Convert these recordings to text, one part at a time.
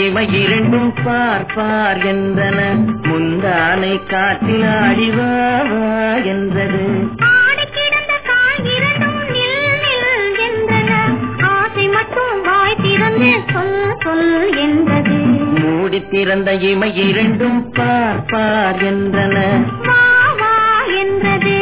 இமை இரண்டும் பார் பார் என்றன முந்தானை காற்றில் ஆடிவா வா என்றது ஆடி கிடந்த கால் இரண்டும் நில் நில் என்றன ஆசை மட்டும் வாய் திறந்து சொல் சொல் என்றது மூடி திறந்த இமை இரண்டும் பார் பார் என்றன வா வா என்றது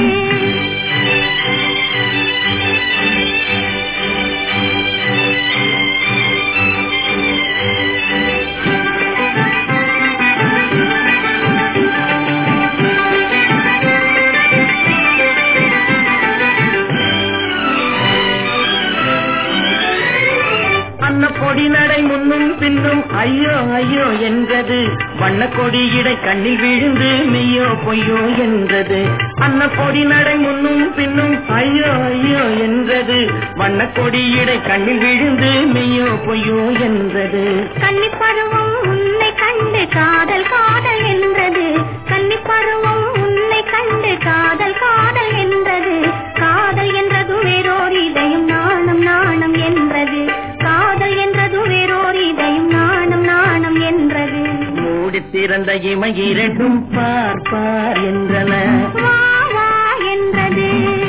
அன்ன பொடி நடை முன்னும் பின்னும் ஐயோ ஐயோ என்றது வண்ண கொடி இடை கண்ணில் விழுந்து மெய்யோ பொய்யோ என்றது அன்ன பொடி நடை முன்னும் பின்னும் ஐயோ ஐயோ என்றது வண்ண கொடி இடை கண்ணில் விழுந்து மெய்யோ பொய்யோ என்றது கன்னிப் பருவம் உன்னை கண்டு காதல் காதல் என்றது கன்னிப் பருவம் உன்னை கண்டு காதல் காதல் என்றது காதல் என்றது வேறோர் இதயம் நாணம் நாணம் என்றது காதல் என்றது வேறோர் இதயம் நாணம் நாணம் என்றது மூடி திறந்த இமை இரண்டும் பார் பார் என்றன வா வா என்றது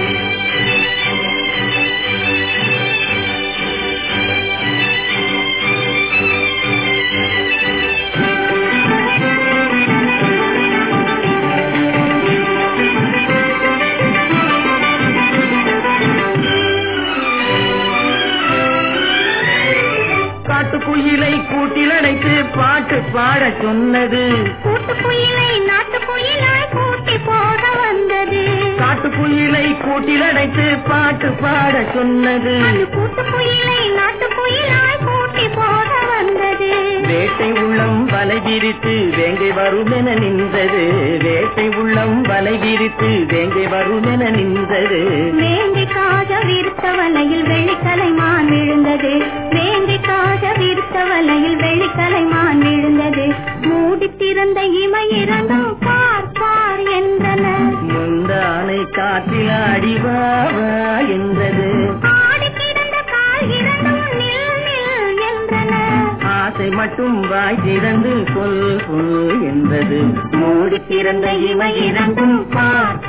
காட்டுக்குயிலை கூட்டில் அடைத்து பாட்டு பாடச் சொன்னது கூட்டுக்குயிலை நாட்டுக்குயிலாய் கூட்டி போக வந்தது காட்டுக்குயிலை கூட்டில் அடைத்து பாட்டு பாடச் சொன்னது அது கூட்டுக்குயிலை நாட்டுக்குயிலாய் கூட்டி போக வந்தது வேட்டை உள்ளம் வலை விரித்து வேங்கை வருமென நின்றது வேட்டை உள்ளம் வலை விரித்து வேங்கை வருமென நின்றது வேங்கைக்காக விருத்த வலையில் வெள்ளிக்கலைமான் விழுந்தது வேங்கைக்காக விருத்த வலையில் வெள்ளிக்கலைமான் விழுந்தது மூடி திறந்த இமை இரண்டும் பார் பார் என்றன முந்தானை காற்றில் அடிவா வா என்றது ஆடி கிடந்த கால் இரண்டும் நில் நில் என்றன ஆசை மட்டும் வாய் திறந்து சொல் சொல் என்பது மூடி திறந்த இமை இரண்டும் பார்